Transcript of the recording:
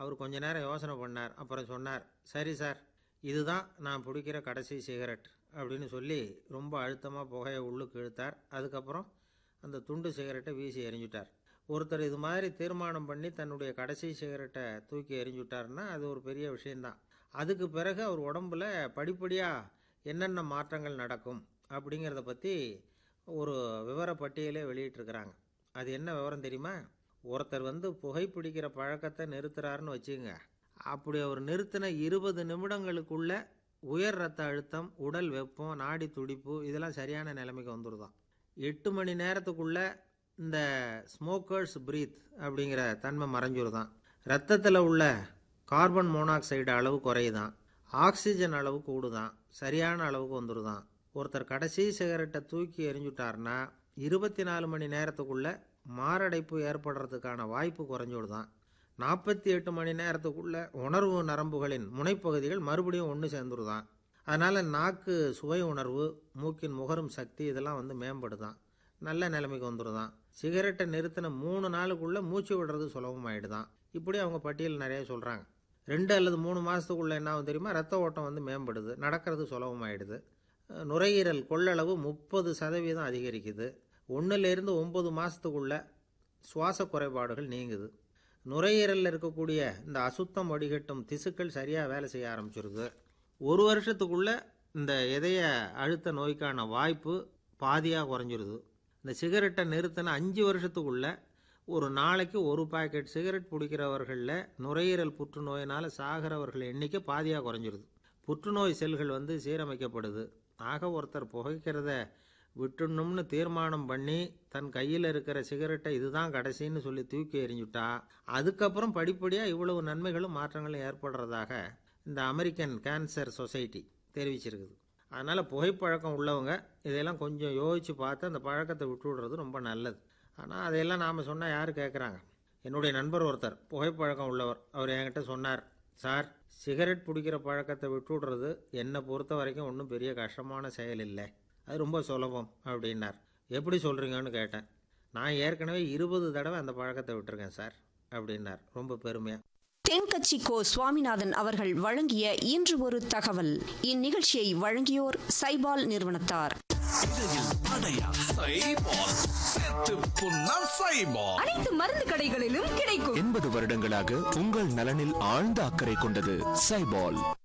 அவர் கொஞ்ச நேரம் யோசனை பண்ணார் அப்புறம் சொன்னார் சரி சார் இதுதான் நான் பிடிக்கிற கடைசி சிகரெட் அப்படின்னு சொல்லி ரொம்ப அழுத்தமாக புகையை உள்ளுக்கு இழுத்தார் அதுக்கப்புறம் அந்த துண்டு சிகரெட்டை வீசி எறிஞ்சுட்டார் ஒருத்தர் இது மாதிரி தீர்மானம் பண்ணி தன்னுடைய கடைசி சிகரெட்டை தூக்கி எறிஞ்சுட்டாருன்னா அது ஒரு பெரிய விஷயந்தான் அதுக்கு பிறகு அவர் உடம்புல படிப்படியாக என்னென்ன மாற்றங்கள் நடக்கும் அப்படிங்கிறத பற்றி ஒரு விவரப்பட்டியலே வெளியிட்டிருக்கிறாங்க அது என்ன விவரம் தெரியுமா ஒருத்தர் வந்து புகைப்பிடிக்கிற பழக்கத்தை நிறுத்துறாருன்னு வச்சுங்க அப்படி அவர் நிறுத்தின இருபது நிமிடங்களுக்குள்ள உயர் ரத்த அழுத்தம் உடல் வெப்பம் நாடி துடிப்பு இதெல்லாம் சரியான நிலைமைக்கு வந்துடுதான் எட்டு மணி நேரத்துக்குள்ள இந்த ஸ்மோக்கர்ஸ் பிரீத் அப்படிங்கிற தன்மை மறைஞ்சிருதான் ரத்தத்தில் உள்ள கார்பன் மோனாக்சைடு அளவு குறையுதான் ஆக்சிஜன் அளவு கூடுதான் சரியான அளவுக்கு வந்துடுதான் ஒருத்தர் கடைசி சிகரெட்டை தூக்கி எறிஞ்சுட்டாருன்னா இருபத்தி நாலு மணி நேரத்துக்குள்ள மாரடைப்பு ஏற்படுறதுக்கான வாய்ப்பு குறைஞ்சுடுதான் நாற்பத்தி எட்டு மணி நேரத்துக்குள்ள உணர்வு நரம்புகளின் முனைப்பகுதிகள் மறுபடியும் ஒன்று சேர்ந்துருதான் அதனால் நாக்கு சுவை உணர்வு மூக்கின் முகரும் சக்தி இதெல்லாம் வந்து மேம்படுதான் நல்ல நிலைமைக்கு வந்துடுதான் சிகரெட்டை நிறுத்தின மூணு நாளுக்குள்ளே மூச்சு விடுறது சுலபமாயிடுதான் இப்படி அவங்க பட்டியல் நிறைய சொல்கிறாங்க ரெண்டு அல்லது மூணு மாதத்துக்குள்ளே என்ன ஆகும் தெரியுமா ரத்த ஓட்டம் வந்து மேம்படுது நடக்கிறது சுலபமாயிடுது அஹ் நுரையீரல் கொள்ளளவு முப்பது சதவீதம் அதிகரிக்குது ஒன்றுலேருந்து ஒம்பது மாதத்துக்குள்ள சுவாச குறைபாடுகள் நீங்குது நுரையீரலில் இருக்கக்கூடிய இந்த அசுத்தம் வடிகட்டும் திசுக்கள் சரியாக வேலை செய்ய ஆரம்பிச்சிருது ஒரு வருஷத்துக்குள்ள இந்த இதய அழுத்த நோய்க்கான வாய்ப்பு பாதியாக குறைஞ்சிருது இந்த சிகரெட்டை நிறுத்தின அஞ்சு வருஷத்துக்குள்ள ஒரு நாளைக்கு ஒரு பாக்கெட் சிகரெட் பிடிக்கிறவர்களில் நுரையீரல் புற்றுநோயினால் சாகிறவர்கள் எண்ணிக்கை பாதியாக குறைஞ்சிருது புற்றுநோய் செல்கள் வந்து சீரமைக்கப்படுது ஆக ஒருத்தர் புகைக்கிறத விட்டுணும்னு தீர்மானம் பண்ணி தன் கையில் இருக்கிற சிகரெட்டை இதுதான் கடைசின்னு சொல்லி தூக்கி எறிஞ்சுட்டா அதுக்கப்புறம் படிப்படியாக இவ்வளவு நன்மைகளும் மாற்றங்களும் ஏற்படுறதாக இந்த அமெரிக்கன் கேன்சர் சொசைட்டி தெரிவிச்சிருக்குது அதனால் புகைப்பழக்கம் உள்ளவங்க இதையெல்லாம் கொஞ்சம் யோசித்து பார்த்து அந்த பழக்கத்தை விட்டு விடுறது ரொம்ப நல்லது ஆனால் அதையெல்லாம் நாம் சொன்னால் யார் கேட்குறாங்க என்னுடைய நண்பர் ஒருத்தர் புகைப்பழக்கம் உள்ளவர் அவர் என்கிட்ட சொன்னார் சார் சிகரெட் பிடிக்கிற பழக்கத்தை விட்டு விடுறது என்னை பொறுத்த வரைக்கும் ஒன்றும் பெரிய கஷ்டமான செயல் இல்லை அது ரொம்ப சுலபம் அப்படின்னார் எப்படி சொல்கிறீங்கன்னு கேட்டேன் நான் ஏற்கனவே இருபது தடவை அந்த பழக்கத்தை விட்டுருக்கேன் சார் அப்படின்னார் ரொம்ப பெருமையாக தென்கட்சி கோ சுவாமிநாதன் அவர்கள் வழங்கிய இன்று ஒரு தகவல் இந்நிகழ்ச்சியை வழங்கியோர் சைபால் நிறுவனத்தார் அடையா சைபால் செத்து புண்ணா சைபால் அனைத்து மருந்து கடைகளிலும் கிடைக்கும் எண்பது வருடங்களாக உங்கள் நலனில் ஆழ்ந்த அக்கறை கொண்டது சைபால்